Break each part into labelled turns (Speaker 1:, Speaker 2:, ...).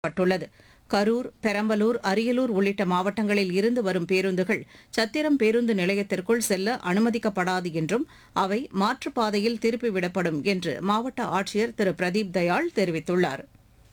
Speaker 1: பட்டுள்ளது கரூர் பெரம்பலூர் அரியலூர் உள்ளிட்ட மாவட்டங்களில் இருந்து வரும் பேருந்துகள் சத்திரம் பேருந்து நிலையத்திற்குள் செல்ல அனுமதிக்கப்படாது என்றும் அவை மாற்றுப்பாதையில் திருப்பிவிடப்படும் என்று மாவட்ட ஆட்சியர் திரு பிரதீப் தயாள் தெரிவித்துள்ளார்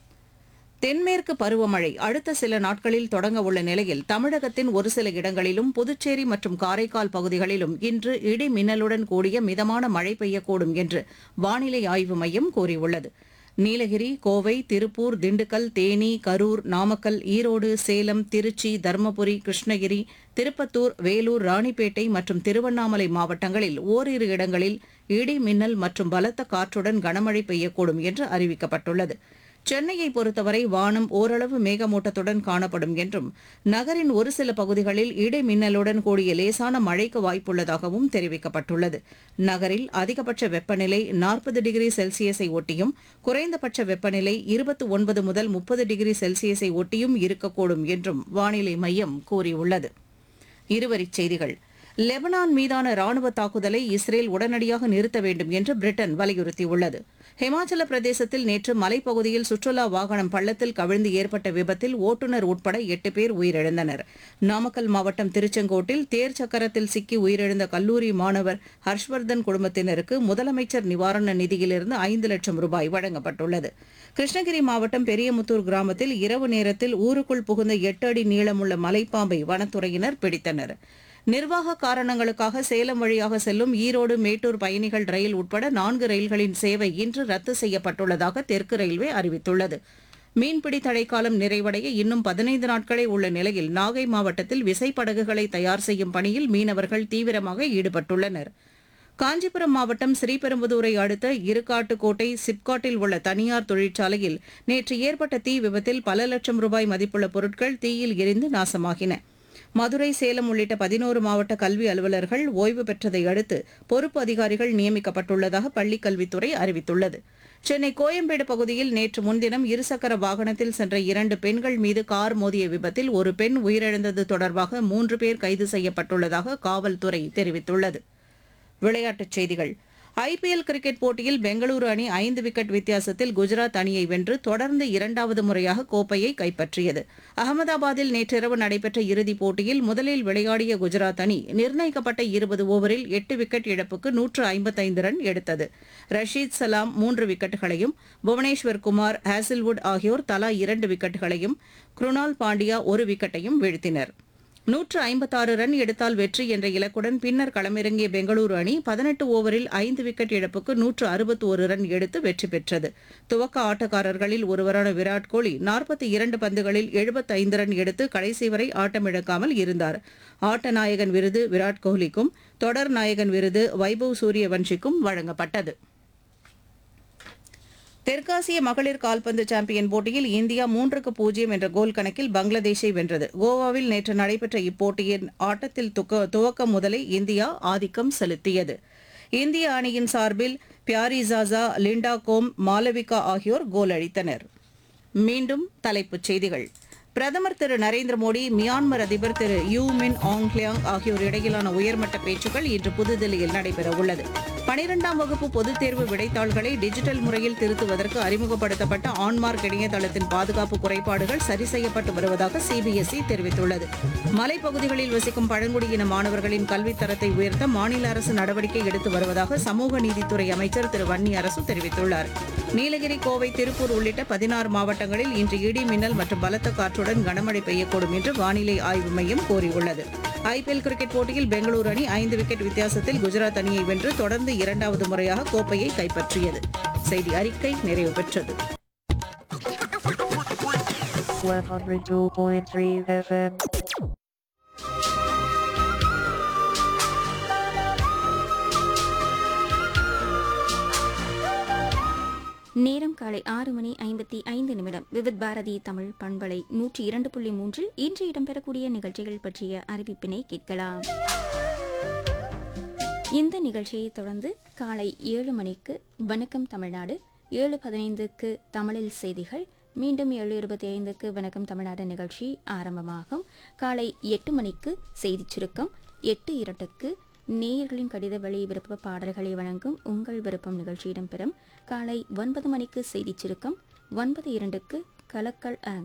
Speaker 1: தென்மேற்கு பருவமழை அடுத்த சில நாட்களில் தொடங்க உள்ள நிலையில் தமிழகத்தின் ஒரு சில இடங்களிலும் புதுச்சேரி மற்றும் காரைக்கால் பகுதிகளிலும் இன்று இடி மின்னலுடன் கூடிய மிதமான மழை பெய்யக்கூடும் என்று வானிலை ஆய்வு மையம் கூறியுள்ளது நீலகிரி கோவை திருப்பூர் திண்டுக்கல் தேனி கரூர் நாமக்கல் ஈரோடு சேலம் திருச்சி தருமபுரி கிருஷ்ணகிரி திருப்பத்தூர் வேலூர் ராணிப்பேட்டை மற்றும் திருவண்ணாமலை மாவட்டங்களில் ஓரிரு இடங்களில் இடி மின்னல் மற்றும் பலத்த காற்றுடன் கனமழை பெய்யக்கூடும் என்று அறிவிக்கப்பட்டுள்ளது சென்னையை பொறுத்தவரை வானம் ஓரளவு மேகமூட்டத்துடன் காணப்படும் என்றும் நகரின் ஒரு சில பகுதிகளில் இடி மின்னலுடன் கூடிய லேசான மழைக்கு வாய்ப்புள்ளதாகவும் தெரிவிக்கப்பட்டுள்ளது நகரில் அதிகபட்ச வெப்பநிலை நாற்பது டிகிரி செல்சியஸை ஒட்டியும் குறைந்தபட்ச வெப்பநிலை இருபத்தி ஒன்பது முதல் முப்பது டிகிரி செல்சியஸை ஒட்டியும் இருக்கக்கூடும் என்றும் வானிலை மையம் கூறியுள்ளது இருவரிச் செய்திகள் லெபனான் மீதான ராணுவ தாக்குதலை இஸ்ரேல் உடனடியாக நிறுத்த வேண்டும் என்று பிரிட்டன் வலியுறுத்தியுள்ளது ஹிமாச்சல பிரதேசத்தில் நேற்று மலைப்பகுதியில் சுற்றுலா வாகனம் பள்ளத்தில் கவிழ்ந்து ஏற்பட்ட விபத்தில் ஓட்டுநர் உட்பட எட்டு பேர் உயிரிழந்தனர் நாமக்கல் மாவட்டம் திருச்செங்கோட்டில் தேர் சக்கரத்தில் சிக்கி உயிரிழந்த கல்லூரி மாணவர் ஹர்ஷ்வர்தன் குடும்பத்தினருக்கு முதலமைச்சர் நிவாரண நிதியிலிருந்து ஐந்து லட்சம் ரூபாய் வழங்கப்பட்டுள்ளது கிருஷ்ணகிரி மாவட்டம் பெரியமுத்தூர் கிராமத்தில் இரவு நேரத்தில் ஊருக்குள் புகுந்த எட்டு அடி நீளமுள்ள மலைப்பாம்பை வனத்துறையினர் பிடித்தனர் நிர்வாக காரணங்களுக்காக சேலம் வழியாக செல்லும் ஈரோடு மேட்டூர் பயணிகள் ரயில் உட்பட நான்கு ரயில்களின் சேவை இன்று ரத்து செய்யப்பட்டுள்ளதாக தெற்கு ரயில்வே அறிவித்துள்ளது மீன்பிடி தடைக்காலம் நிறைவடைய இன்னும் பதினைந்து நாட்களே உள்ள நிலையில் நாகை மாவட்டத்தில் விசைப்படகுகளை தயார் செய்யும் பணியில் மீனவர்கள் தீவிரமாக ஈடுபட்டுள்ளனர் காஞ்சிபுரம் மாவட்டம் ஸ்ரீபெரும்புதூரை அடுத்த இருக்காட்டுக்கோட்டை சிப்காட்டில் உள்ள தனியார் தொழிற்சாலையில் நேற்று ஏற்பட்ட தீ விபத்தில் பல லட்சம் ரூபாய் மதிப்புள்ள பொருட்கள் தீயில் எரிந்து நாசமாகின மதுரை சேலம் உள்ளிட்ட பதினோரு மாவட்ட கல்வி அலுவலர்கள் ஓய்வு பெற்றதை அடுத்து பொறுப்பு அதிகாரிகள் நியமிக்கப்பட்டுள்ளதாக பள்ளிக் கல்வித்துறை அறிவித்துள்ளது சென்னை கோயம்பேடு பகுதியில் நேற்று முன்தினம் இருசக்கர வாகனத்தில் சென்ற இரண்டு பெண்கள் மீது கார் மோதிய விபத்தில் ஒரு பெண் உயிரிழந்தது தொடர்பாக மூன்று பேர் கைது செய்யப்பட்டுள்ளதாக காவல்துறை தெரிவித்துள்ளது விளையாட்டுச் செய்திகள் ஐபிஎல் கிரிக்கெட் போட்டியில் பெங்களூரு அணி ஐந்து விக்கெட் வித்தியாசத்தில் குஜராத் அணியை வென்று தொடர்ந்து இரண்டாவது முறையாக கோப்பையை கைப்பற்றியது அகமதாபாத்தில் நேற்றிரவு நடைபெற்ற இறுதிப் போட்டியில் முதலில் விளையாடிய குஜராத் அணி நிர்ணயிக்கப்பட்ட இருபது ஓவரில் எட்டு விக்கெட் இழப்புக்கு நூற்று ஐம்பத்தைந்து ரன் எடுத்தது ரஷீத் சலாம் மூன்று விக்கெட்டுகளையும் புவனேஸ்வர் குமார் ஹாசில்வுட் ஆகியோர் தலா இரண்டு விக்கெட்டுகளையும் குருணால் பாண்டியா ஒரு விக்கெட்டையும் வீழ்த்தினர் நூற்று ஐம்பத்தாறு ரன் எடுத்தால் வெற்றி என்ற இலக்குடன் பின்னர் களமிறங்கிய பெங்களூரு அணி பதினெட்டு ஓவரில் ஐந்து விக்கெட் இழப்புக்கு நூற்று அறுபத்தி ஒரு ரன் எடுத்து வெற்றி பெற்றது துவக்க ஆட்டக்காரர்களில் ஒருவரான விராட் கோலி நாற்பத்தி இரண்டு பந்துகளில் எழுபத்தைந்து ரன் எடுத்து கடைசி வரை ஆட்டமிழக்காமல் இருந்தார் ஆட்ட நாயகன் விருது விராட் கோஹ்லிக்கும் தொடர் நாயகன் விருது வைபவ் சூரியவன்ஷிக்கும் வழங்கப்பட்டது தெற்காசிய மகளிர் கால்பந்து சாம்பியன் போட்டியில் இந்தியா மூன்றுக்கு பூஜ்ஜியம் என்ற கோல் கணக்கில் பங்களாதேஷை வென்றது கோவாவில் நேற்று நடைபெற்ற இப்போட்டியின் ஆட்டத்தில் துக்க- துவக்கம் முதலே இந்தியா ஆதிக்கம் செலுத்தியது இந்திய அணியின் சார்பில் பியாரிசாசா லிண்டா கோம் மாலவிகா ஆகியோர் கோல் அடித்தனர் மீண்டும் தலைப்புச் செய்திகள் பிரதமர் திரு நரேந்திர மோடி மியான்மர் அதிபர் திரு யூ மின் ஆங் ஹியாங் ஆகியோர் இடையிலான உயர்மட்ட பேச்சுக்கள் இன்று புதுதில்லியில் நடைபெற உள்ளது பனிரெண்டாம் வகுப்பு பொதுத் தேர்வு விடைத்தாள்களை டிஜிட்டல் முறையில் திருத்துவதற்கு அறிமுகப்படுத்தப்பட்ட ஆன்மார்க் இணையதளத்தின் பாதுகாப்பு குறைபாடுகள் சரி செய்யப்பட்டு வருவதாக சிபிஎஸ்இ தெரிவித்துள்ளது மலைப்பகுதிகளில் வசிக்கும் பழங்குடியின மாணவர்களின் கல்வித் தரத்தை உயர்த்த மாநில அரசு நடவடிக்கை எடுத்து வருவதாக சமூக நீதித்துறை அமைச்சர் திரு வன்னி அரசு தெரிவித்துள்ளார் நீலகிரி கோவை திருப்பூர் உள்ளிட்ட பதினாறு மாவட்டங்களில் இன்று இடி மின்னல் மற்றும் பலத்த காற்றுடன் கனமழை பெய்யக்கூடும் என்று வானிலை ஆய்வு மையம் கூறியுள்ளது ஐபிஎல் கிரிக்கெட் போட்டியில் பெங்களூரு அணி ஐந்து விக்கெட் வித்தியாசத்தில் குஜராத் அணியை வென்று தொடர்ந்து இரண்டாவது முறையாக கோப்பையை கைப்பற்றியது செய்தி அறிக்கை நிறைவு பெற்றது
Speaker 2: 102.3 FM.
Speaker 3: நேரம் காலை ஆறு மணி ஐம்பத்தி ஐந்து நிமிடம் விவித் பாரதி தமிழ் பண்பலை நூற்றி இரண்டு புள்ளி மூன்றில் இன்று இடம்பெறக்கூடிய நிகழ்ச்சிகள் பற்றிய அறிவிப்பினை கேட்கலாம் இந்த நிகழ்ச்சியை தொடர்ந்து காலை ஏழு மணிக்கு வணக்கம் தமிழ்நாடு ஏழு பதினைந்துக்கு தமிழில் செய்திகள் மீண்டும் ஏழு இருபத்தி ஐந்துக்கு வணக்கம் தமிழ்நாடு நிகழ்ச்சி ஆரம்பமாகும் காலை எட்டு மணிக்கு செய்திச் சுருக்கம் எட்டு இரண்டுக்கு நேயர்களின் கடித வழி விருப்ப பாடல்களை வழங்கும் உங்கள் விருப்பம் நிகழ்ச்சி இடம்பெறும் காலை ஒன்பது மணிக்கு செய்திச் சுருக்கம் ஒன்பது இரண்டுக்கு கலக்கல் அரங்கம்